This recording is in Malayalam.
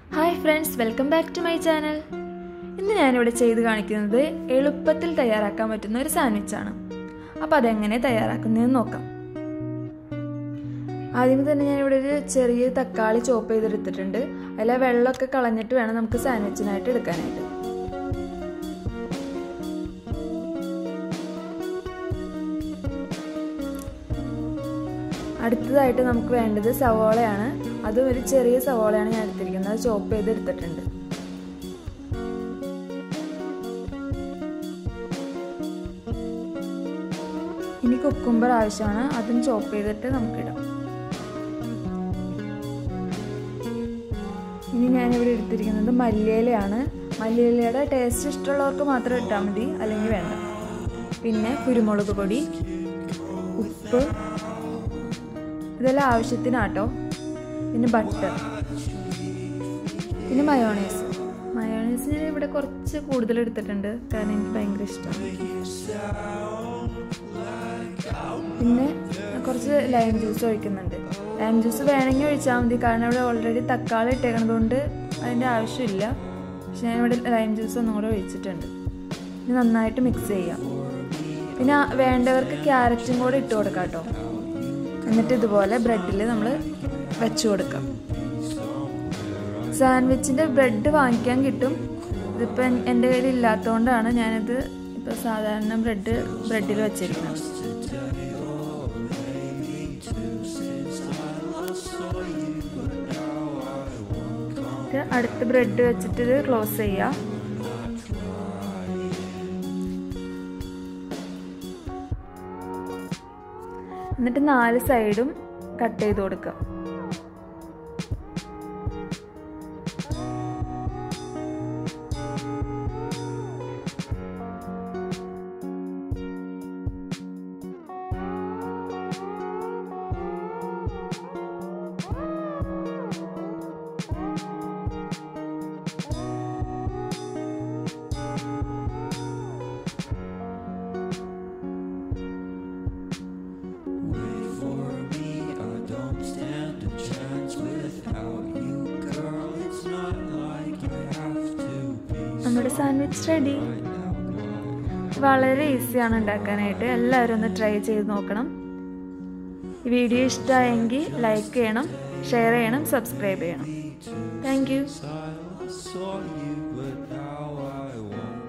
Hi friends welcome back to my channel ഇന്ന് ഞാനിവിടെ ചെയ്ത് കാണിക്കുന്നത് എളുപ്പത്തിൽ തയ്യാറാക്കാൻ പറ്റുന്ന ഒരു സാൻഡ്വിച്ചാണ് അപ്പോൾ അതെങ്ങനെ തയ്യാറാക്കുന്നതെന്ന് നോക്കാം ആദ്യമേ തന്നെ ഞാനിവിടെ ഒരു ചെറിയ തക്കാളി ചോപ്പ് ചെയ്തെടുത്തിട്ടുണ്ട് അതിലെ വെള്ളമൊക്കെ കളഞ്ഞിട്ട് വേണം നമുക്ക് സാൻഡ്വിച്ചിനായിട്ട് എടുക്കാനായിട്ട് അടുത്തതായിട്ട് നമുക്ക് വേണ്ടത് സവോളയാണ് അത് ഒരു ചെറിയ സവോളയാണ് ഞാൻ എടുത്തിരിക്കുന്നത് അത് ചോപ്പ് ചെയ്ത് എടുത്തിട്ടുണ്ട് ഇനി കുക്കുംബർ ആവശ്യമാണ് അതും ചോപ്പ് ചെയ്തിട്ട് നമുക്കിടാം ഇനി ഞാനിവിടെ എടുത്തിരിക്കുന്നത് മല്ലിയിലയാണ് മല്ലിയിലയുടെ ടേസ്റ്റ് ഇഷ്ടമുള്ളവർക്ക് മാത്രം ഇട്ടാൽ മതി അല്ലെങ്കിൽ വേണ്ട പിന്നെ കുരുമുളക് പൊടി ഉപ്പ് ഇതെല്ലാം ആവശ്യത്തിനാട്ടോ പിന്നെ ബട്ടർ പിന്നെ മയോണൈസ് മയോണൈസ് ഞാൻ ഇവിടെ കുറച്ച് കൂടുതൽ എടുത്തിട്ടുണ്ട് കാരണം എനിക്ക് ഭയങ്കര ഇഷ്ടമാണ് പിന്നെ കുറച്ച് ലൈം ജ്യൂസ് ഒഴിക്കുന്നുണ്ട് ലൈം ജ്യൂസ് വേണമെങ്കിൽ ഒഴിച്ചാൽ മതി കാരണം ഇവിടെ ഓൾറെഡി തക്കാളി ഇട്ടേക്കണത് കൊണ്ട് അതിൻ്റെ ആവശ്യമില്ല പക്ഷെ ഞാൻ ഇവിടെ ലൈം ജ്യൂസ് ഒന്നും കൂടെ ഒഴിച്ചിട്ടുണ്ട് ഇനി നന്നായിട്ട് മിക്സ് ചെയ്യാം പിന്നെ വേണ്ടവർക്ക് ക്യാരറ്റും കൂടെ ഇട്ട് കൊടുക്കാം കേട്ടോ എന്നിട്ട് ഇതുപോലെ ബ്രെഡിൽ നമ്മൾ വെച്ച് കൊടുക്കാം സാൻഡ്വിച്ചിൻ്റെ ബ്രെഡ് വാങ്ങിക്കാൻ കിട്ടും ഇതിപ്പോൾ എൻ്റെ കയ്യിൽ ഇല്ലാത്തതുകൊണ്ടാണ് ഞാനിത് ഇപ്പോൾ സാധാരണ ബ്രെഡ് ബ്രെഡിൽ വെച്ചിരിക്കുന്നത് അടുത്ത ബ്രെഡ് വെച്ചിട്ട് ഇത് ക്ലോസ് ചെയ്യാം എന്നിട്ട് നാല് സൈഡും കട്ട് ചെയ്ത് കൊടുക്കുക നമ്മുടെ സാൻഡ്വിച്ച് റെഡി വളരെ ഈസിയാണ് ഉണ്ടാക്കാനായിട്ട് എല്ലാവരും ഒന്ന് ട്രൈ ചെയ്ത് നോക്കണം ഈ വീഡിയോ ഇഷ്ടമായെങ്കിൽ ലൈക്ക് ചെയ്യണം ഷെയർ ചെയ്യണം സബ്സ്ക്രൈബ് ചെയ്യണം thank you saw you, but now I won't.